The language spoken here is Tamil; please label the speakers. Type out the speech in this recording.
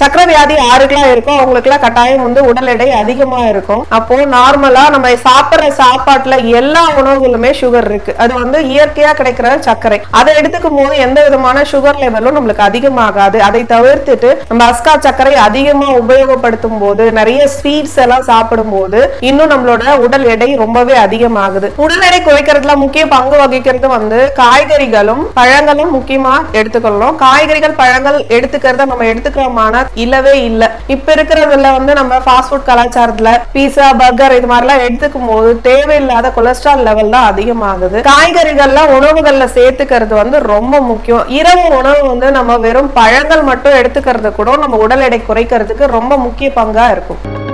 Speaker 1: சக்கரை வியாதி யாருக்கெல்லாம் இருக்கோ அவங்களுக்குலாம் கட்டாயம் வந்து உடல் எடை அதிகமா இருக்கும் அப்போ நார்மலா நம்ம சாப்பிடுற சாப்பாட்டுல எல்லா உணவுகளுமே சுகர் இருக்கு அது வந்து இயற்கையா கிடைக்கிற சர்க்கரை அதை எடுத்துக்கும் போது எந்த விதமான சுகர் லெவலும் நம்மளுக்கு அதிகமாகாது அதை தவிர்த்துட்டு நம்ம அஸ்கா சர்க்கரை அதிகமா உபயோகப்படுத்தும் போது நிறைய ஸ்வீட்ஸ் எல்லாம் சாப்பிடும் போது இன்னும் நம்மளோட உடல் எடை ரொம்பவே அதிகமாகுது உடல் எடை குறைக்கிறதுல முக்கிய பங்கு வகிக்கிறது வந்து காய்கறிகளும் பழங்களும் முக்கியமா எடுத்துக்கொள்ளணும் காய்கறிகள் பழங்கள் எடுத்துக்கிறத நம்ம எடுத்துக்கிறோமான இல்லவே இல்ல இப்ப இருக்கிறதுல வந்து நம்ம ஃபாஸ்ட் ஃபுட் கலாச்சாரத்துல பீஸா பர்கர் இது மாதிரிலாம் எடுத்துக்கும் போது தேவையில்லாத கொலஸ்ட்ரால் லெவல் தான் அதிகமாகுது காய்கறிகள்லாம் உணவுகள்ல சேர்த்துக்கிறது வந்து ரொம்ப முக்கியம் இரவு உணவு வந்து நம்ம வெறும் பழங்கள் மட்டும் எடுத்துக்கிறது கூட நம்ம உடல் எடை குறைக்கிறதுக்கு ரொம்ப முக்கிய பங்கா இருக்கும்